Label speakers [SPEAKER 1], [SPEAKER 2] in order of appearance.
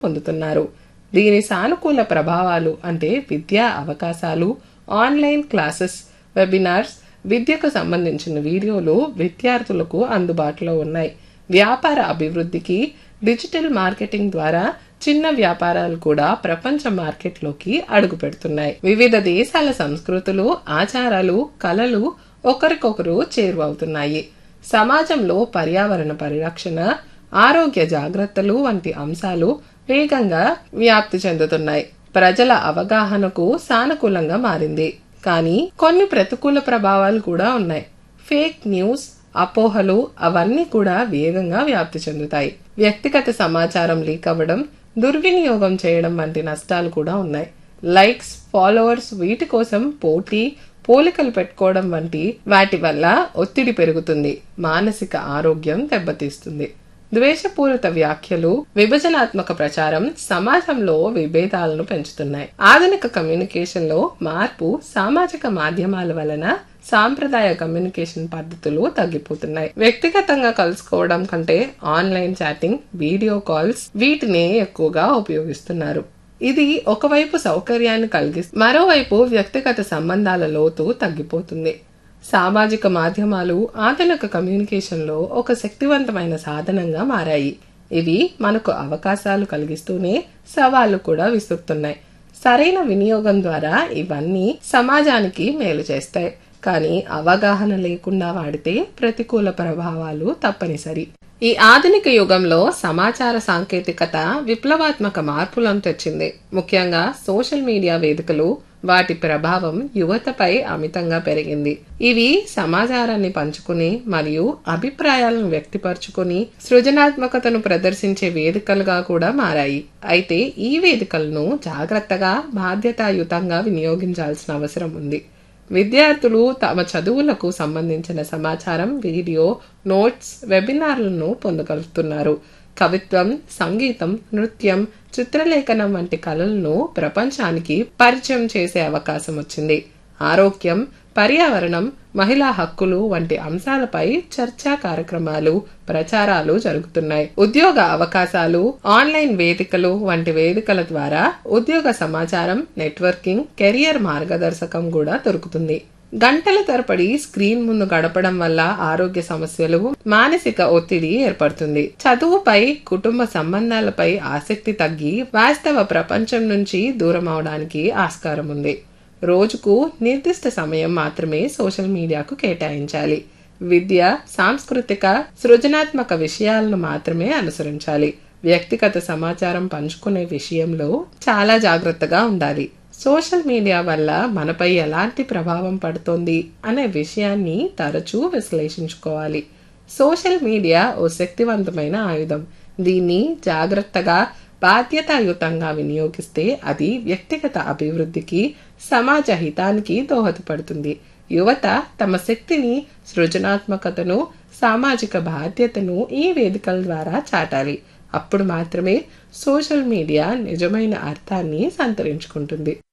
[SPEAKER 1] పొందుతున్నారు దీని సానుకూల ప్రభావాలు అంటే విద్యా అవకాశాలు ఆన్లైన్ క్లాసెస్ వెబినార్స్ విద్యకు సంబంధించిన వీడియోలు విద్యార్థులకు అందుబాటులో ఉన్నాయి వ్యాపార అభివృద్ధికి డిజిటల్ మార్కెటింగ్ ద్వారా చిన్న వ్యాపారాలు కూడా ప్రపంచ మార్కెట్లోకి అడుగు పెడుతున్నాయి వివిధ దేశాల సంస్కృతులు ఆచారాలు కళలు ఒకరికొకరు చేరువవుతున్నాయి సమాజంలో పర్యావరణ పరిరక్షణ ఆరోగ్య జాగ్రత్తలు వంటి అంశాలు వేగంగా వ్యాప్తి చెందుతున్నాయి ప్రజల అవగాహనకు సానుకూలంగా మారింది కానీ కొన్ని ప్రతికూల ప్రభావాలు కూడా ఉన్నాయి ఫేక్ న్యూస్ అపోహలు అవన్నీ కూడా వేగంగా వ్యాప్తి చెందుతాయి వ్యక్తిగత సమాచారం లీక్ అవ్వడం దుర్వినియోగం చేయడం వంటి నష్టాలు కూడా ఉన్నాయి లైక్స్ ఫాలోవర్స్ వీటి కోసం పోటీ పోలికలు పెట్టుకోవడం వంటి వాటి వల్ల ఒత్తిడి పెరుగుతుంది మానసిక ఆరోగ్యం దెబ్బతీస్తుంది ద్వేషపూరిత వ్యాఖ్యలు విభజనాత్మక ప్రచారం సమాజంలో విభేదాలను పెంచుతున్నాయి ఆధునిక కమ్యూనికేషన్ లో మార్పు సామాజిక మాధ్యమాల వలన సాంప్రదాయ కమ్యూనికేషన్ పద్ధతులు తగ్గిపోతున్నాయి వ్యక్తిగతంగా కలుసుకోవడం కంటే ఆన్లైన్ చాటింగ్ వీడియో కాల్స్ వీటిని ఎక్కువగా ఉపయోగిస్తున్నారు ఇది ఒకవైపు సౌకర్యాన్ని కలిగిస్తుంది మరోవైపు వ్యక్తిగత సంబంధాల లోతు తగ్గిపోతుంది సామాజిక మాధ్యమాలు ఆధునిక కమ్యూనికేషన్లో ఒక శక్తివంతమైన సాధనంగా మారాయి ఇవి మనకు అవకాశాలు కలిగిస్తూనే సవాళ్లు కూడా విసురుతున్నాయి సరైన వినియోగం ద్వారా ఇవన్నీ సమాజానికి మేలు చేస్తాయి కానీ అవగాహన లేకుండా వాడితే ప్రతికూల ప్రభావాలు తప్పనిసరి ఈ ఆధునిక యుగంలో సమాచార సాంకేతికత విప్లవాత్మక మార్పులను తెచ్చింది ముఖ్యంగా సోషల్ మీడియా వేదికలు వాటి ప్రభావం యువతపై అమితంగా పెరిగింది ఇవి సమాచారాన్ని పంచుకుని మరియు అభిప్రాయాలను వ్యక్తపరచుకుని సృజనాత్మకతను ప్రదర్శించే వేదికలుగా కూడా మారాయి అయితే ఈ వేదికలను జాగ్రత్తగా బాధ్యతాయుతంగా వినియోగించాల్సిన అవసరం ఉంది విద్యార్థులు తమ చదువులకు సంబంధించిన సమాచారం వీడియో నోట్స్ వెబినార్లను పొందగలుగుతున్నారు కవిత్వం సంగీతం నృత్యం చిత్రలేఖనం వంటి కళలను ప్రపంచానికి పరిచయం చేసే అవకాశం వచ్చింది ఆరోగ్యం పర్యావరణం మహిళా హక్కులు వంటి అంశాలపై చర్చా కార్యక్రమాలు ప్రచారాలు జరుగుతున్నాయి ఉద్యోగ అవకాశాలు ఆన్లైన్ వేదికలు వంటి వేదికల ద్వారా ఉద్యోగ సమాచారం నెట్వర్కింగ్ కెరియర్ మార్గదర్శకం కూడా దొరుకుతుంది గంటల తరబడి స్క్రీన్ ముందు గడపడం వల్ల ఆరోగ్య సమస్యలు మానసిక ఒత్తిడి ఏర్పడుతుంది చదువుపై కుటుంబ సంబంధాలపై ఆసక్తి తగ్గి వాస్తవ ప్రపంచం నుంచి దూరం అవడానికి ఆస్కారం ఉంది రోజుకు నిర్దిష్ట సమయం మాత్రమే సోషల్ మీడియాకు కేటాయించాలి విద్య సాంస్కృతిక సృజనాత్మక విషయాలను మాత్రమే అనుసరించాలి వ్యక్తిగత సమాచారం పంచుకునే విషయంలో చాలా జాగ్రత్తగా ఉండాలి సోషల్ మీడియా వల్ల మనపై ఎలాంటి ప్రభావం పడుతోంది అనే విషయాన్ని తరచూ విశ్లేషించుకోవాలి సోషల్ మీడియా ఓ శక్తివంతమైన ఆయుధం దీన్ని జాగ్రత్తగా బాధ్యతాయుతంగా వినియోగిస్తే అది వ్యక్తిగత అభివృద్ధికి సమాజ హితానికి దోహదపడుతుంది యువత తమ శక్తిని సృజనాత్మకతను సామాజిక బాధ్యతను ఈ వేదికల ద్వారా చాటాలి అప్పుడు మాత్రమే సోషల్ మీడియా నిజమైన అర్థాన్ని సంతరించుకుంటుంది